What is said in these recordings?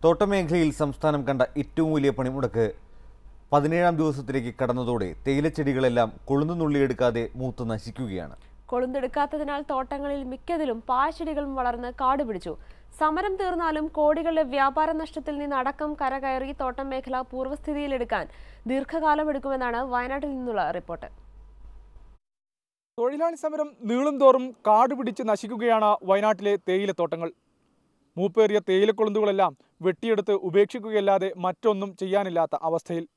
തോട്ടമേഖലയിൽ സംസ്ഥാനം കണ്ട ഏറ്റവും വലിയ പണിമുടക്ക് പതിനേഴാം ദിവസത്തിലേക്ക് കടന്നതോടെ തേയിലച്ചെടികളെല്ലാം കൊളുന്നു നുള്ളിയെടുക്കാതെ മൂത്ത് നശിക്കുകയാണ് കൊളുന്തെടുക്കാത്തതിനാൽ തോട്ടങ്ങളിൽ മിക്കതിലും പാഴ്ചെടികളും വളർന്ന് കാടുപിടിച്ചു സമരം തീർന്നാലും കോടികളുടെ വ്യാപാര നഷ്ടത്തിൽ നിന്ന് അടക്കം കരകയറി തോട്ടം മേഖല പൂർവ്വസ്ഥിതിയിലെടുക്കാൻ ദീർഘകാലമെടുക്കുമെന്നാണ് വയനാട്ടിൽ നിന്നുള്ള റിപ്പോർട്ട് തൊഴിലാളി സമരം നീളും തോറും കാട് പിടിച്ച് നശിക്കുകയാണ് വയനാട്ടിലെ തേയിലത്തോട്ടങ്ങൾ മൂപ്പേറിയ തേയിലക്കൊളുന്തുകളെല്ലാം വെട്ടിയെടുത്ത് ഉപേക്ഷിക്കുകയല്ലാതെ മറ്റൊന്നും ചെയ്യാനില്ലാത്ത അവസ്ഥയിൽ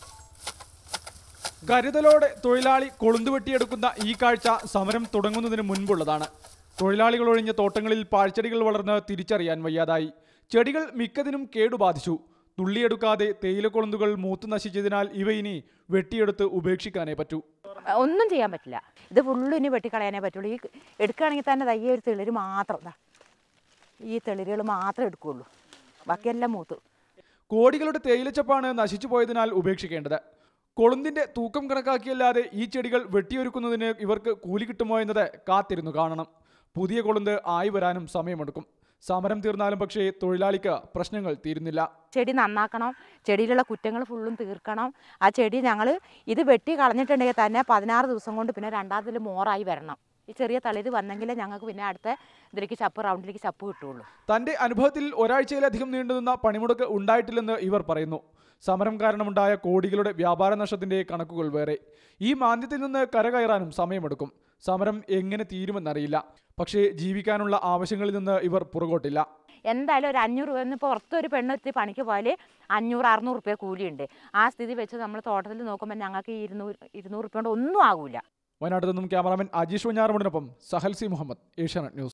കരുതലോടെ തൊഴിലാളി കൊളുന്തു വെട്ടിയെടുക്കുന്ന ഈ കാഴ്ച സമരം തുടങ്ങുന്നതിന് മുൻപുള്ളതാണ് തൊഴിലാളികൾ ഒഴിഞ്ഞ തോട്ടങ്ങളിൽ പാഴ്ചെടികൾ വളർന്ന് തിരിച്ചറിയാൻ വയ്യാതായി ചെടികൾ മിക്കതിനും കേടുബാധിച്ചു തുള്ളിയെടുക്കാതെ തേയിലക്കൊളുന്തുകൾ മൂത്ത് നശിച്ചതിനാൽ ഇവ ഇനി വെട്ടിയെടുത്ത് ഉപേക്ഷിക്കാനേ പറ്റൂ ഒന്നും ചെയ്യാൻ പറ്റില്ല ഇത് ഫുള്ള് ഇനി വെട്ടിക്കളയാനേ പറ്റുള്ളൂ ഈ എടുക്കുകയാണെങ്കിൽ തന്നെ തയ്യ ഒരു തെളിര് മാത്രം ദാ ഈ തെളിരുകൾ മാത്രമേ എടുക്കുകയുള്ളൂ ബാക്കിയെല്ലാം മൂത്തു കോടികളുടെ തേയിലച്ചപ്പാണ് നശിച്ചു പോയതിനാൽ ഉപേക്ഷിക്കേണ്ടത് കൊളുന്തിന്റെ തൂക്കം കണക്കാക്കിയല്ലാതെ ഈ ചെടികൾ വെട്ടിയൊരുക്കുന്നതിന് ഇവർക്ക് കൂലി കിട്ടുമോ എന്നത് കാത്തിരുന്നു കാണണം പുതിയ കൊളുന്ത് ആയി വരാനും സമയമെടുക്കും സമരം തീർന്നാലും പക്ഷേ തൊഴിലാളിക്ക് പ്രശ്നങ്ങൾ തീരുന്നില്ല ചെടി നന്നാക്കണം ചെടിയിലുള്ള കുറ്റങ്ങൾ ഫുള്ളും തീർക്കണം ആ ചെടി ഞങ്ങൾ ഇത് വെട്ടി കളഞ്ഞിട്ടുണ്ടെങ്കിൽ തന്നെ പതിനാറ് ദിവസം കൊണ്ട് പിന്നെ രണ്ടാമതിൽ മോറായി വരണം ഈ ചെറിയ തളിര് വന്നെങ്കിലേ ഞങ്ങൾക്ക് പിന്നെ അടുത്ത ഇതിലേക്ക് ചപ്പ് റൗണ്ടിലേക്ക് ചപ്പ് കിട്ടുള്ളൂ തന്റെ അനുഭവത്തിൽ ഒരാഴ്ചയിലധികം നീണ്ടുനിന്ന പണിമുടക്ക് ഉണ്ടായിട്ടില്ലെന്ന് ഇവർ പറയുന്നു സമരം കാരണമുണ്ടായ കോടികളുടെ വ്യാപാര നഷ്ടത്തിന്റെ കണക്കുകൾ വേറെ ഈ മാന്ദ്യത്തിൽ നിന്ന് കരകയറാനും സമയമെടുക്കും സമരം എങ്ങനെ തീരുമെന്നറിയില്ല പക്ഷേ ജീവിക്കാനുള്ള ആവശ്യങ്ങളിൽ നിന്ന് ഇവർ പുറകോട്ടില്ല എന്തായാലും ഒരു അഞ്ഞൂറ് രൂപ ഇപ്പോൾ പുറത്തൊരു പെണ്ണെത്തി പണിക്ക് പോയാൽ അഞ്ഞൂറ് അറുന്നൂറ് റുപ്യ കൂലിയുണ്ട് ആ സ്ഥിതി വെച്ച് നമ്മൾ തോട്ടത്തിൽ നോക്കുമ്പോൾ ഞങ്ങൾക്ക് ഈ ഇരുന്നൂറ് ഇരുന്നൂറ് റുപ്യ കൊണ്ട് ഒന്നും ആകൂല വയനാട്ടിൽ നിന്നും ക്യാമറാമാൻ അജീഷ് വഞ്ഞാറമുടിനൊപ്പം സഹൽ സി മുഹമ്മദ് ഏഷ്യാനെറ്റ് ന്യൂസ്